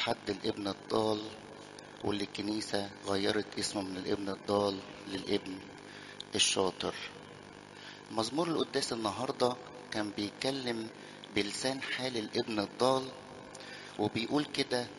حد الابن الضال واللي الكنيسة غيرت اسمه من الابن الضال للابن الشاطر مزمور القداس النهاردة كان بيتكلم بلسان حال الابن الضال وبيقول كده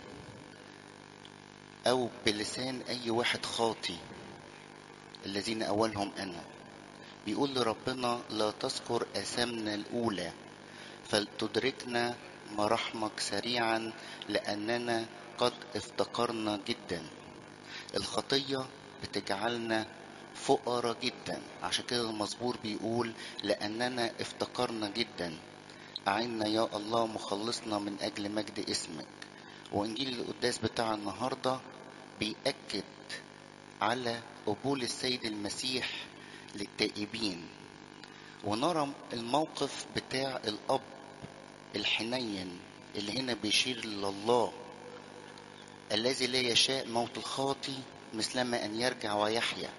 أو بلسان أي واحد خاطي الذين أولهم أنا بيقول لربنا لا تذكر أثامنا الأولى فلتدركنا مراحمك سريعا لأننا قد افتقرنا جدا الخطية بتجعلنا فقراء جدا عشان كده المزبور بيقول لأننا افتقرنا جدا أعنا يا الله مخلصنا من أجل مجد اسمك وإنجيل القداس بتاع النهاردة بيأكد على قبول السيد المسيح للتائبين ونرى الموقف بتاع الأب الحنين اللي هنا بيشير لله الذي لا يشاء موت الخاطي مثلما أن يرجع ويحيا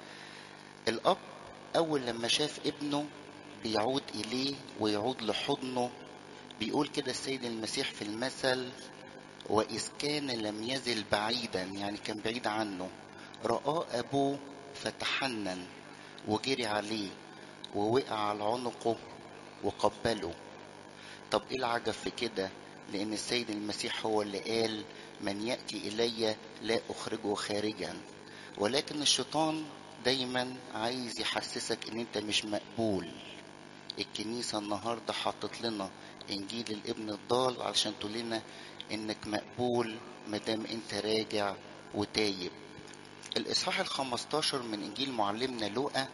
الأب أول لما شاف ابنه بيعود إليه ويعود لحضنه بيقول كده السيد المسيح في المثل وإذ كان لم يزل بعيدا يعني كان بعيد عنه رآه أبوه فتحنن وجري عليه ووقع على عنقه وقبله طب ايه العجب في كده لان السيد المسيح هو اللي قال من ياتي الي لا اخرجه خارجا ولكن الشيطان دايما عايز يحسسك ان انت مش مقبول الكنيسة النهاردة حطت لنا انجيل الابن الضال علشان تقول لنا انك مقبول مادام انت راجع وتايب الاصحاح الخمستاشر من انجيل معلمنا لوقا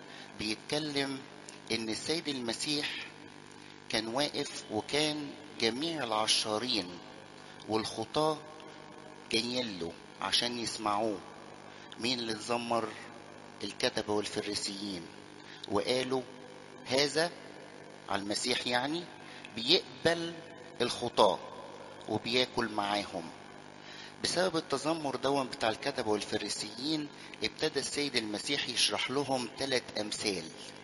بيتكلم ان السيد المسيح كان واقف وكان جميع العشارين والخطاة جايين له عشان يسمعوه مين اللي اتذمر الكتبة والفريسيين وقالوا هذا على المسيح يعني بيقبل الخطاة وبياكل معاهم بسبب التذمر دون بتاع الكتبة والفريسيين ابتدى السيد المسيح يشرح لهم ثلاث أمثال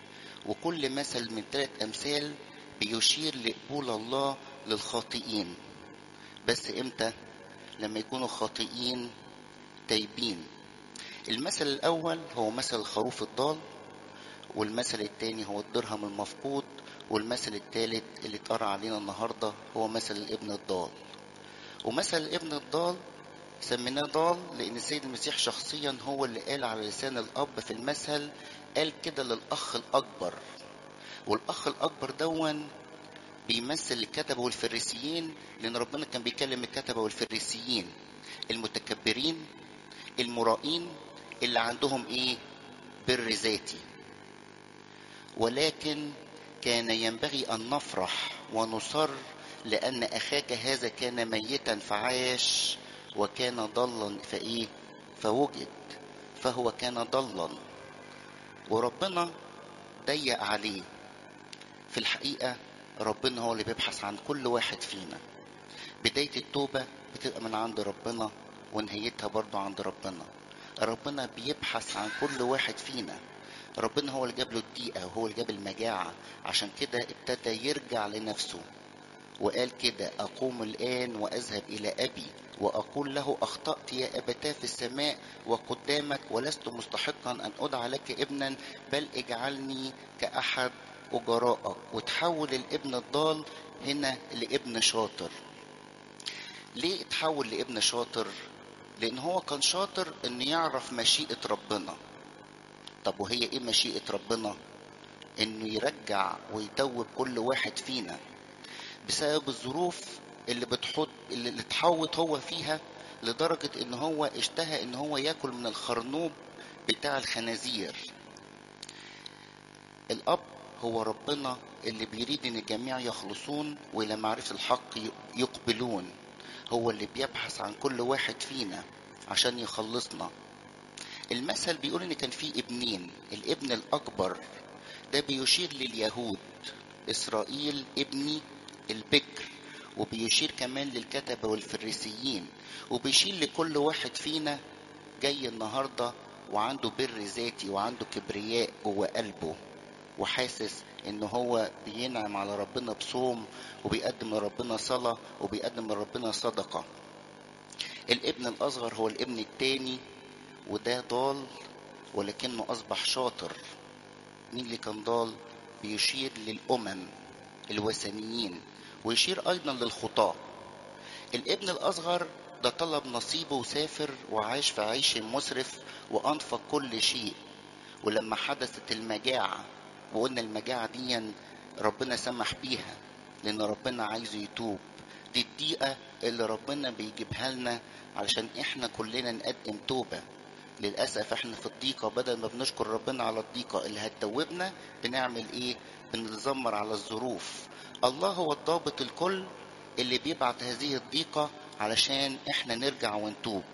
وكل مثل من ثلاث أمثال بيشير لقبول الله للخاطئين بس امتى لما يكونوا خاطئين تايبين المثل الاول هو مثل الخروف الضال والمثل الثاني هو الدرهم المفقود والمثل الثالث اللي اتقرا علينا النهارده هو مثل الابن الضال ومثل الابن الضال سميناه ضال لان السيد المسيح شخصيا هو اللي قال على لسان الاب في المثل قال كده للاخ الاكبر والاخ الاكبر دون بيمثل الكتبة والفريسيين لان ربنا كان بيكلم الكتبة والفريسيين المتكبرين المرائين اللي عندهم ايه بر ذاتي ولكن كان ينبغي ان نفرح ونصر لان اخاك هذا كان ميتا فعاش وكان ضلا فايه فوجد فهو كان ضلا وربنا ضيق عليه في الحقيقة ربنا هو اللي بيبحث عن كل واحد فينا بداية التوبة بتبقى من عند ربنا ونهايتها برضو عند ربنا ربنا بيبحث عن كل واحد فينا ربنا هو اللي جاب له الضيقة وهو اللي جاب المجاعة عشان كده ابتدى يرجع لنفسه وقال كده أقوم الآن وأذهب إلى أبي وأقول له أخطأت يا أبتاه في السماء وقدامك ولست مستحقا أن أدعى لك ابنا بل اجعلني كأحد أجرائك وتحول الابن الضال هنا لابن شاطر ليه اتحول لابن شاطر لأن هو كان شاطر أن يعرف مشيئة ربنا طب وهي إيه مشيئة ربنا أنه يرجع ويتوب كل واحد فينا بسبب الظروف اللي بتحط اللي اتحوط هو فيها لدرجة ان هو اشتهى ان هو ياكل من الخرنوب بتاع الخنازير الاب هو ربنا اللي بيريد ان الجميع يخلصون والى معرفة الحق يقبلون هو اللي بيبحث عن كل واحد فينا عشان يخلصنا المثل بيقول ان كان في ابنين الابن الاكبر ده بيشير لليهود اسرائيل ابني البكر وبيشير كمان للكتبة والفريسيين وبيشير لكل واحد فينا جاي النهاردة وعنده بر ذاتي وعنده كبرياء جوه قلبه وحاسس ان هو بينعم على ربنا بصوم وبيقدم لربنا صلاة وبيقدم لربنا صدقة الابن الأصغر هو الابن التاني وده ضال ولكنه أصبح شاطر مين اللي كان ضال بيشير للأمم الوثنيين ويشير أيضا للخطاة الابن الأصغر ده طلب نصيبه وسافر وعاش في عيش مسرف وأنفق كل شيء ولما حدثت المجاعة وقلنا المجاعة دي ربنا سمح بيها لأن ربنا عايزه يتوب دي الضيقة اللي ربنا بيجيبها لنا علشان احنا كلنا نقدم توبة للأسف احنا في الضيقة بدل ما بنشكر ربنا على الضيقة اللي هتتوبنا بنعمل ايه بنتذمر على الظروف الله هو الضابط الكل اللي بيبعت هذه الضيقة علشان احنا نرجع ونتوب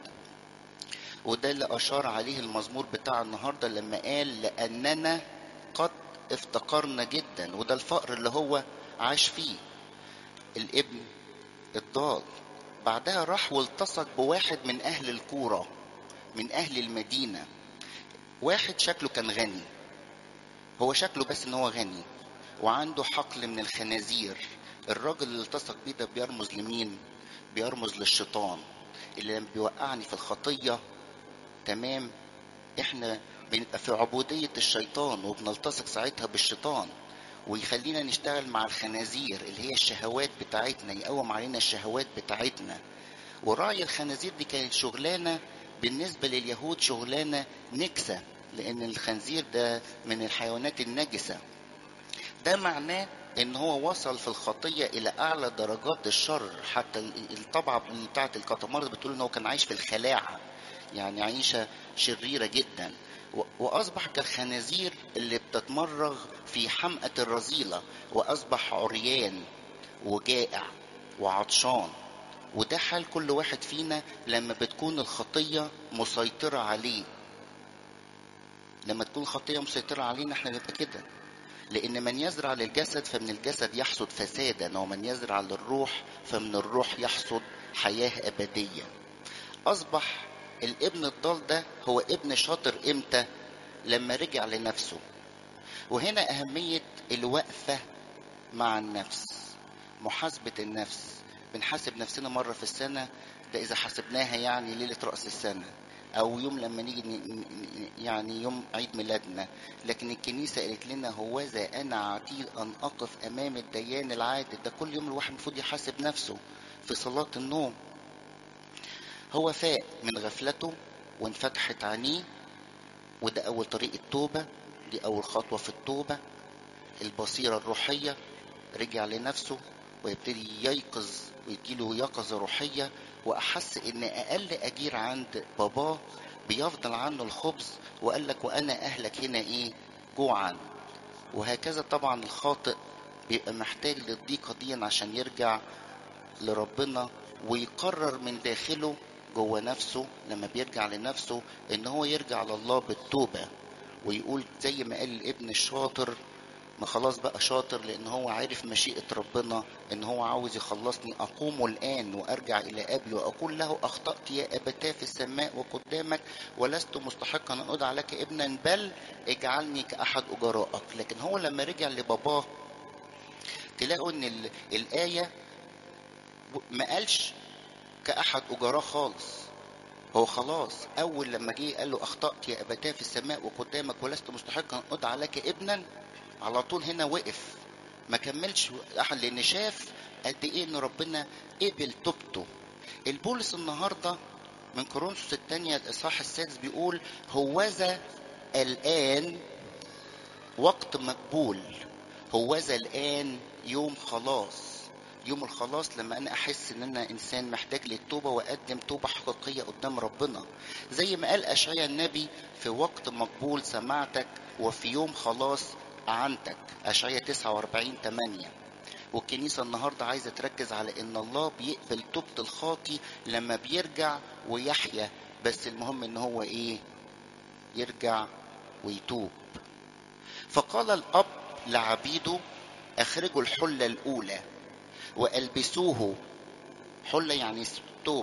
وده اللي أشار عليه المزمور بتاع النهاردة لما قال لأننا قد افتقرنا جدا وده الفقر اللي هو عاش فيه الابن الضال بعدها راح والتصق بواحد من أهل الكورة من أهل المدينة واحد شكله كان غني هو شكله بس إن هو غني وعنده حقل من الخنازير الراجل اللي التصق بيه ده بيرمز لمين بيرمز للشيطان اللي لما بيوقعني في الخطية تمام احنا بنبقى في عبودية الشيطان وبنلتصق ساعتها بالشيطان ويخلينا نشتغل مع الخنازير اللي هي الشهوات بتاعتنا يقوم علينا الشهوات بتاعتنا وراعي الخنازير دي كانت شغلانة بالنسبة لليهود شغلانة نكسة لأن الخنزير ده من الحيوانات النجسة ده معناه ان هو وصل في الخطيه الى اعلى درجات الشر حتى الطبعه بتاعه الكتمارس بتقول ان هو كان عايش في الخلاعه يعني عيشه شريره جدا واصبح كالخنازير اللي بتتمرغ في حمأة الرذيلة واصبح عريان وجائع وعطشان وده حال كل واحد فينا لما بتكون الخطية مسيطرة عليه لما تكون الخطية مسيطرة علينا احنا نبقى كده لأن من يزرع للجسد فمن الجسد يحصد فسادا ومن يزرع للروح فمن الروح يحصد حياة أبدية أصبح الابن الضال ده هو ابن شاطر إمتى لما رجع لنفسه وهنا أهمية الوقفة مع النفس محاسبة النفس بنحاسب نفسنا مرة في السنة ده إذا حسبناها يعني ليلة رأس السنة او يوم لما نيجي يعني يوم عيد ميلادنا لكن الكنيسه قالت لنا هوذا انا عتيد ان اقف امام الديان العادل ده كل يوم الواحد المفروض يحاسب نفسه في صلاه النوم هو فاق من غفلته وانفتحت عينيه وده اول طريق التوبه دي اول خطوه في التوبه البصيره الروحيه رجع لنفسه ويبتدي ييقظ ويجيله يقظه روحيه واحس ان اقل اجير عند باباه بيفضل عنه الخبز وقال لك وانا اهلك هنا ايه جوعا وهكذا طبعا الخاطئ بيبقى محتاج للضيقه دي عشان يرجع لربنا ويقرر من داخله جوه نفسه لما بيرجع لنفسه ان هو يرجع لله بالتوبه ويقول زي ما قال الابن الشاطر ما خلاص بقى شاطر لان هو عارف مشيئة ربنا ان هو عاوز يخلصني اقوم الان وارجع الى ابي واقول له اخطأت يا ابتاه في السماء وقدامك ولست مستحقا ان ادعى لك ابنا بل اجعلني كاحد اجرائك لكن هو لما رجع لباباه تلاقوا ان ال- الايه ما قالش كاحد اجراه خالص هو خلاص اول لما جه قال له اخطات يا ابتاه في السماء وقدامك ولست مستحقا ان ادعى لك ابنا على طول هنا وقف ما كملش احد لان شاف قد ايه ان ربنا قبل توبته البولس النهارده من كورنثوس الثانية الإصحاح السادس بيقول هوذا الآن وقت مقبول هوذا الآن يوم خلاص يوم الخلاص لما انا احس ان انا انسان محتاج للتوبه واقدم توبه حقيقيه قدام ربنا زي ما قال اشعيا النبي في وقت مقبول سمعتك وفي يوم خلاص اعنتك اشعيا 49 8 والكنيسة النهاردة عايزة تركز على ان الله بيقبل توبة الخاطي لما بيرجع ويحيا بس المهم ان هو ايه يرجع ويتوب فقال الاب لعبيده اخرجوا الحلة الاولى والبسوه حلة يعني ثوب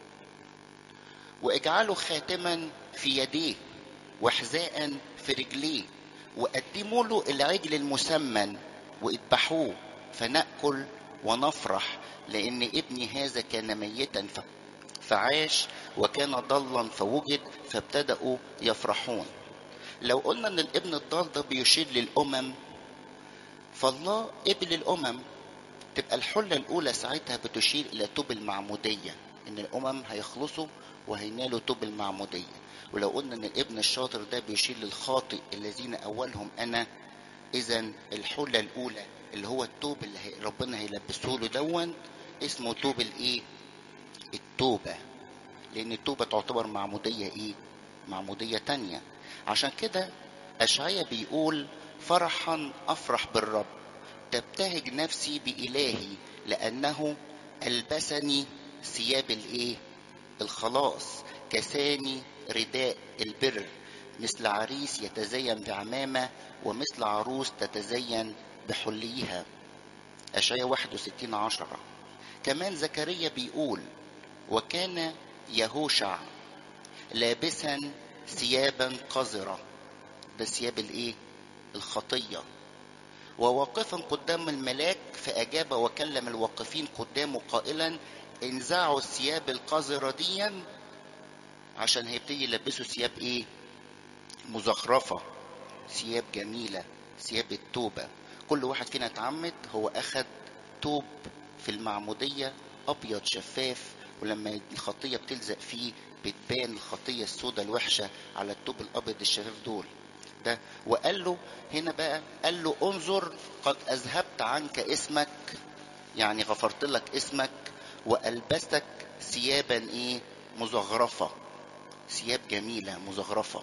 واجعلوا خاتما في يديه وحذاء في رجليه وقدموا له العجل المسمن واذبحوه فنأكل ونفرح لأن ابني هذا كان ميتا ف- فعاش وكان ضلا فوجد فابتدأوا يفرحون لو قلنا ان الابن الضال ده بيشير للامم فالله قبل الامم تبقى الحله الاولى ساعتها بتشير الى توب المعموديه ان الامم هيخلصوا وهينالوا توب المعموديه ولو قلنا ان الابن الشاطر ده بيشير للخاطئ الذين اولهم انا اذا الحله الاولى اللي هو التوب اللي هي ربنا هيلبسه له دون اسمه توب الايه التوبه لان التوبه تعتبر معموديه ايه معموديه تانية عشان كده اشعيا بيقول فرحا افرح بالرب تبتهج نفسي بإلهي لأنه ألبسني ثياب الإيه؟ الخلاص كساني رداء البر مثل عريس يتزين بعمامة ومثل عروس تتزين بحليها أشعياء 61 عشرة كمان زكريا بيقول وكان يهوشع لابسا ثيابا قذرة ده ثياب الايه الخطيه وواقفا قدام الملاك فأجاب وكلم الواقفين قدامه قائلا انزعوا الثياب القذرة ديا عشان هيبتدي يلبسوا ثياب ايه مزخرفة ثياب جميلة ثياب التوبة كل واحد فينا اتعمد هو أخد توب في المعمودية أبيض شفاف ولما الخطية بتلزق فيه بتبان الخطية السوداء الوحشة على التوب الأبيض الشفاف دول ده وقال له هنا بقى قال له انظر قد اذهبت عنك اسمك يعني غفرت لك اسمك والبستك ثيابا ايه مزخرفه ثياب جميله مزخرفه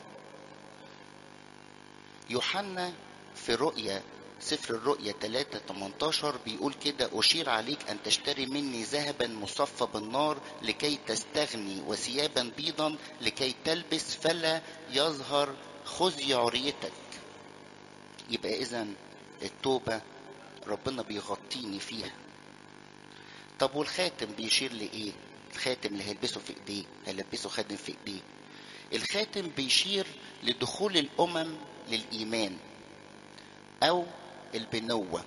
يوحنا في رؤيا سفر الرؤيا 3 18 بيقول كده أشير عليك أن تشتري مني ذهبا مصفى بالنار لكي تستغني وثيابا بيضا لكي تلبس فلا يظهر خذي عريتك يبقى اذا التوبه ربنا بيغطيني فيها طب والخاتم بيشير لايه الخاتم اللي هيلبسه في ايديه هيلبسه خاتم في ايديه الخاتم بيشير لدخول الامم للايمان او البنوه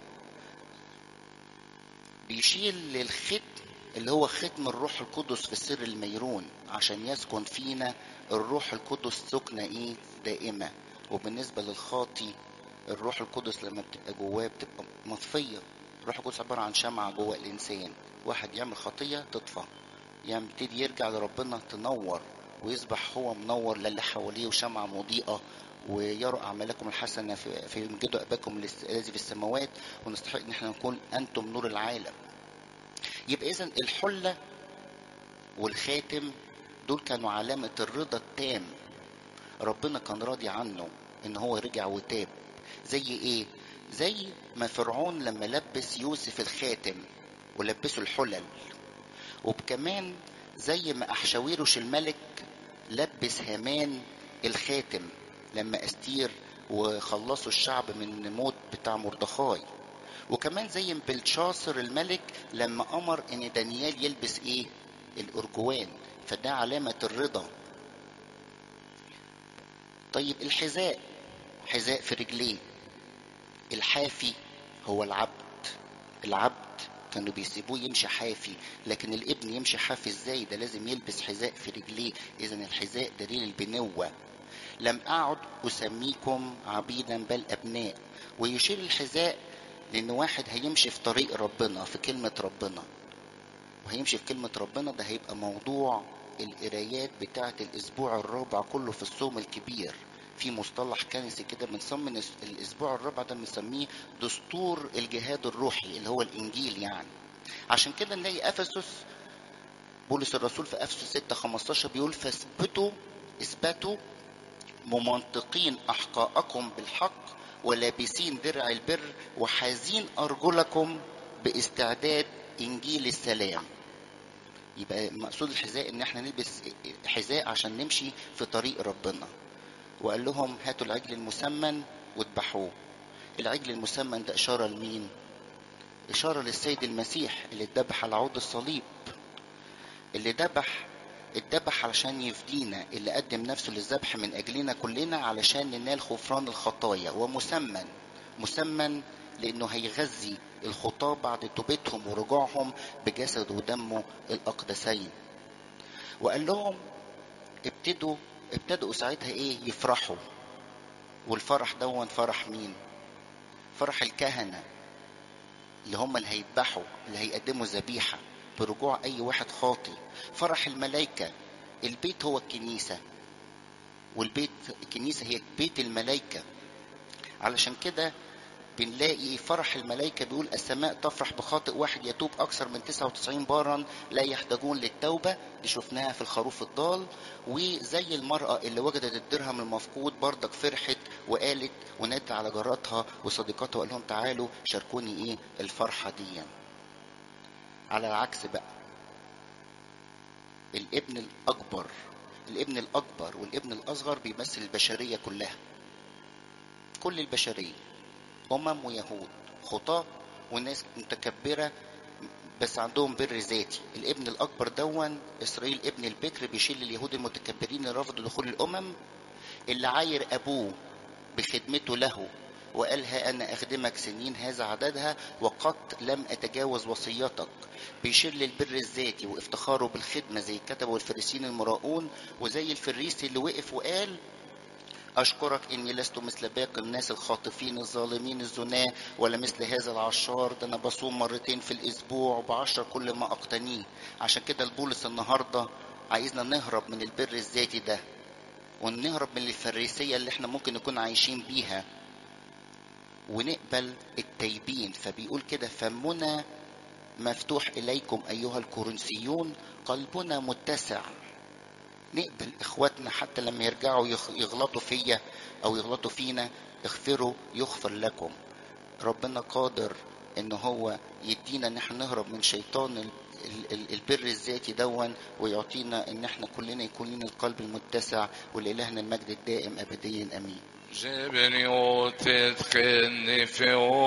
بيشير للختم اللي هو ختم الروح القدس في السر الميرون عشان يسكن فينا الروح القدس سكنة ايه دائمة وبالنسبة للخاطي الروح القدس لما بتبقى جواه بتبقى مطفية الروح القدس عبارة عن شمعة جوه الإنسان واحد يعمل خطية تطفى يبتدي يرجع لربنا تنور ويصبح هو منور للي حواليه وشمعة مضيئة ويرى أعمالكم الحسنة في, في مجد أباكم الذي في السماوات ونستحق إن احنا نكون أنتم نور العالم يبقى إذا الحلة والخاتم دول كانوا علامة الرضا التام ربنا كان راضي عنه ان هو رجع وتاب زي ايه زي ما فرعون لما لبس يوسف الخاتم ولبسه الحلل وكمان زي ما احشاويروش الملك لبس هامان الخاتم لما استير وخلصوا الشعب من موت بتاع مردخاي وكمان زي بلشاصر الملك لما امر ان دانيال يلبس ايه الارجوان فده علامة الرضا طيب الحذاء حذاء في رجليه الحافي هو العبد العبد كانوا بيسيبوه يمشي حافي لكن الابن يمشي حافي ازاي ده لازم يلبس حذاء في رجليه اذا الحذاء دليل البنوة لم اعد اسميكم عبيدا بل ابناء ويشير الحذاء لان واحد هيمشي في طريق ربنا في كلمة ربنا وهيمشي في كلمة ربنا ده هيبقى موضوع القرايات بتاعة الأسبوع الرابع كله في الصوم الكبير في مصطلح كنسي كده بنسمي الأسبوع الرابع ده بنسميه دستور الجهاد الروحي اللي هو الإنجيل يعني عشان كده نلاقي أفسس بولس الرسول في أفسس 6 15 بيقول فاثبتوا اثبتوا ممنطقين أحقاءكم بالحق ولابسين درع البر وحازين أرجلكم باستعداد إنجيل السلام يبقى مقصود الحذاء ان احنا نلبس حذاء عشان نمشي في طريق ربنا وقال لهم هاتوا العجل المسمن واذبحوه العجل المسمن ده اشاره لمين اشاره للسيد المسيح اللي اتذبح على عود الصليب اللي ذبح اتذبح علشان يفدينا اللي قدم نفسه للذبح من اجلنا كلنا علشان ننال غفران الخطايا ومسمن مسمن لانه هيغذي الخطاة بعد توبتهم ورجوعهم بجسد ودمه الاقدسين وقال لهم ابتدوا ابتدوا ساعتها ايه يفرحوا والفرح دون فرح مين فرح الكهنة اللي هم اللي هيذبحوا اللي هيقدموا ذبيحة برجوع أي واحد خاطي فرح الملائكة البيت هو الكنيسة والبيت الكنيسة هي بيت الملائكة علشان كده بنلاقي فرح الملائكة بيقول السماء تفرح بخاطئ واحد يتوب أكثر من 99 بارا لا يحتاجون للتوبة دي شفناها في الخروف الضال وزي المرأة اللي وجدت الدرهم المفقود بردك فرحت وقالت ونادت على جاراتها وصديقاتها وقال لهم تعالوا شاركوني ايه الفرحة دي على العكس بقى الابن الأكبر الابن الأكبر والابن الأصغر بيمثل البشرية كلها كل البشرية أمم ويهود خطاة وناس متكبرة بس عندهم بر ذاتي الابن الأكبر دون إسرائيل ابن البكر بيشيل اليهود المتكبرين اللي رفضوا دخول الأمم اللي عاير أبوه بخدمته له وقال ها أنا أخدمك سنين هذا عددها وقد لم أتجاوز وصيتك بيشير للبر الذاتي وافتخاره بالخدمة زي الكتبة والفريسين المراؤون وزي الفريسي اللي وقف وقال أشكرك إني لست مثل باقي الناس الخاطفين الظالمين الزناة ولا مثل هذا العشار ده أنا بصوم مرتين في الأسبوع وبعشر كل ما أقتنيه عشان كده البولس النهاردة عايزنا نهرب من البر الذاتي ده ونهرب من الفريسية اللي احنا ممكن نكون عايشين بيها ونقبل التيبين فبيقول كده فمنا مفتوح إليكم أيها الكورنثيون قلبنا متسع نقبل اخواتنا حتى لما يرجعوا يغلطوا فيا او يغلطوا فينا اغفروا يغفر لكم ربنا قادر ان هو يدينا ان احنا نهرب من شيطان البر الذاتي دون ويعطينا ان احنا كلنا يكون لنا القلب المتسع ولالهنا المجد الدائم ابديا امين جبني وتدخلني في